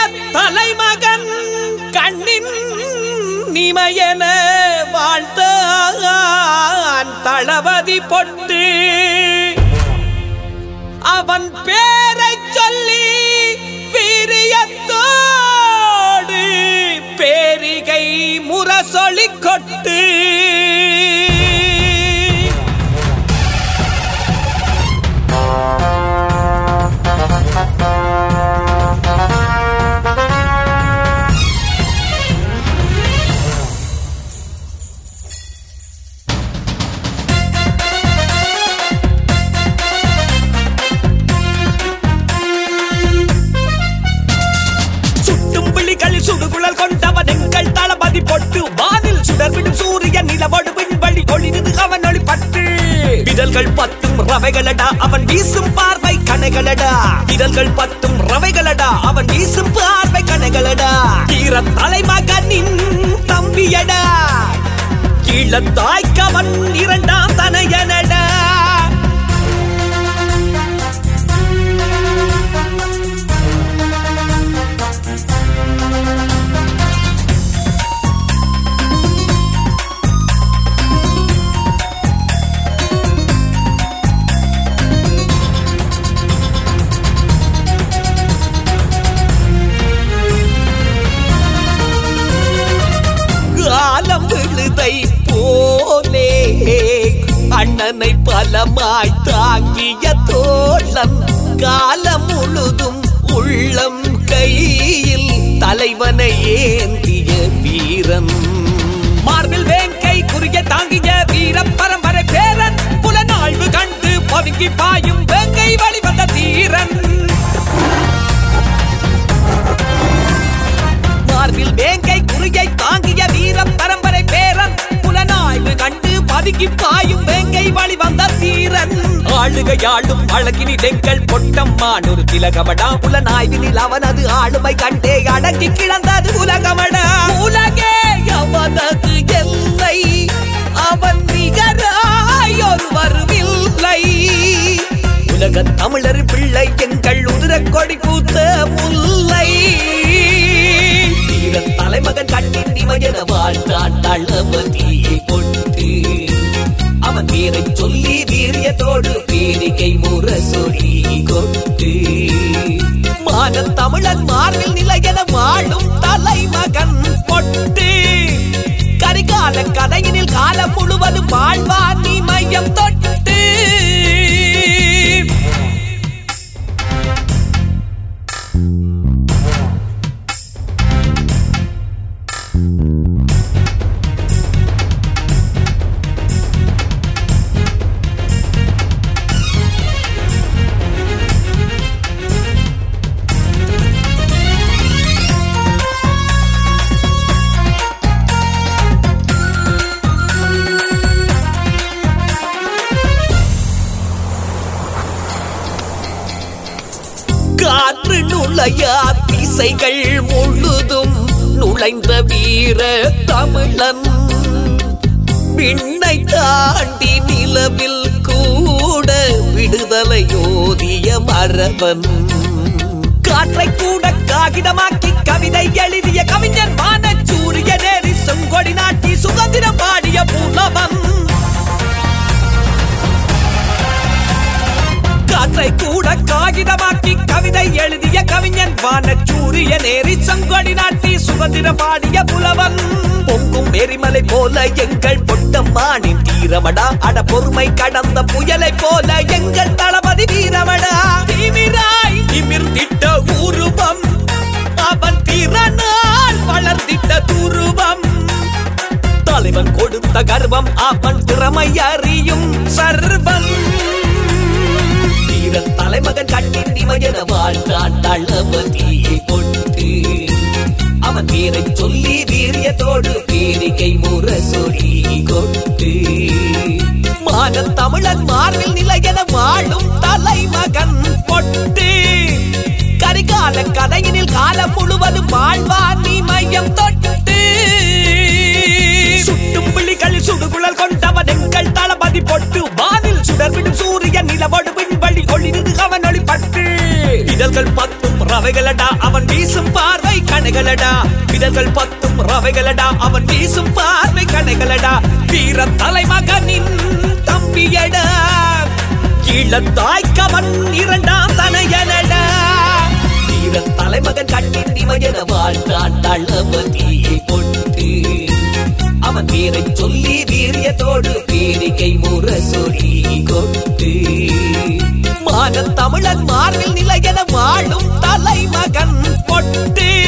தலைமகன் கண்ணின் நிமையென வாழ்ந்தான் தளபதி பொட்டு அவன் பேரைச் சொல்லி வீரியத்தோடு பேரிகை முரசொலி கொட்டு சுட்டும் விழிகளில் சுடுகுழல் கொண்டவன் எங்கள் தளபதி பொட்டு வானில் சுடர்விடும் சூரிய நிலவோடு விண்வழி ஒளிருது அவன் ஒளி பட்டு விரல்கள் பத்தும் ரவைகளடா அவன் வீசும் பார்வை கணைகளடா விரல்கள் பத்தும் ரவைகளடா அவன் வீசும் பார்வை கணைகளடா தீர தலைமகனின் தம்பியடா கீழத்தாய்க்கவன் இரண்டாம் தனையனடா காலம் விழுதை போலே அண்ணனை பலமாய் தாங்கிய தோழன் காலம் முழுதும் உள்ளம் கையில் தலைவனை ஏந்திய வீரன் மார்பில் வேங்கை குறிய தாங்கிய வீர பரம்பரை பேரன் புலனாய்வு கண்டு பதுங்கி பாயும் வேங்கை வழிவந்த தீரன் மார்பில் வேங்கை குறியை தாங்கிய வீர பரம்பரை பேரன் புலனாய்வு கண்டு பதுக்கி பாயும் வேங்கை வழி வந்த தீரன் ஆளுகையாளும் அழகினில் எங்கள் பொட்டம்மான் ஒரு திலகமடா புலனாய்வினில் அவனது ஆளுமை கண்டே அடங்கி கிடந்தது உலகமடா உலகே அவனது எல்லை அவன் நிகராய் ஒருவரும் இல்லை உலக தமிழர் பிள்ளை எங்கள் உதிர கொடி பூத்த முல்லை வீர தலைமகன் கண்ணின் நிமையன வாழ்ந்தான் தளபதியை கொண்டு அவன் பேரை சொல்லி வீரியத்தோடு பேரிகை முரசொலி கொண்டு மான தமிழன் மார்பில் நிலையென வாழும் தலைமகன் பொட்டு கரிகால கதையினில் காலம் முழுவதும் வாழ்வான் நீ மையம் தொட்டு காற்று நுழையா திசைகள் முழுதும் நுழைந்த வீர தமிழன் விண்ணை தாண்டி நிலவில் கூட விடுதலை ஓதிய மரபன் காற்றை கூட காகிதமாக்கி கவிதை எழுதிய கவிஞன் வானச்சூரிய நேரி செங்கொடி நாட்டி சுதந்திரம் பாடிய புலவன் காற்றை கூட காகிதமாக்கி கவிதை எழுதிய கவிஞன் வானச்சூரிய நேரி சங்கொடி நாட்டி சுதந்திரம் பாடிய புலவன் பொங்கும் எரிமலை போல எங்கள் பொட்டம்மானின் தீரமடா அட பொறுமை கடந்த புயலை போல எங்கள் தளபதி வீரமடா தீவிராய் நிமிர்ந்திட்ட உருவம் அவன் திறனால் வளர்ந்திட்ட துருவம் தலைவன் கொடுத்த கர்வம் அவன் திறமை அறியும் சர்வம் வீரன் தலைமகன் கண்ணின் நிமையன வாழ்ந்தான் தளபதியை கொண்டு அவன் பேரை சொல்லி வீரியத்தோடு பேரிகை முரசொலி கொண்டு மான தமிழன் மார்பில் நிலையென வாழும் தலைமகன் பொட்டு கரிகால கதையினில் காலம் முழுவதும் வாழ்வான் நீ மையம் தொட்டு சுட்டும் விழிகளில் சுடுகுழல் கொண்டவன் எங்கள் தளபதி பொட்டு வானில் சுடர்விடும் சூரிய நிலவோடு விண்வழி ஒளிருது அவன் ஒளி பட்டு இதழ்கள் பத்தும் ரவைகளடா அவன் வீசும் பார்வை கணைகளடா விதர்கள் பத்தும் ரவைகளடா அவன் வீசும் பார்வை கணைகளடா வீர தலைமகனின் தம்பியடா இளத்தாய்க்கவன் இரண்டாம் தனையனடா வீர தலைமகன் கண்ணின் இமையன வாழ்ந்தான் தளபதியை கொண்டு அவன் பேரை சொல்லி வீரியத்தோடு பேரிகை முரசொலி கொண்டு மான தமிழன் மார்பில் நிலையென வாழும் தலைமகன் பொட்டு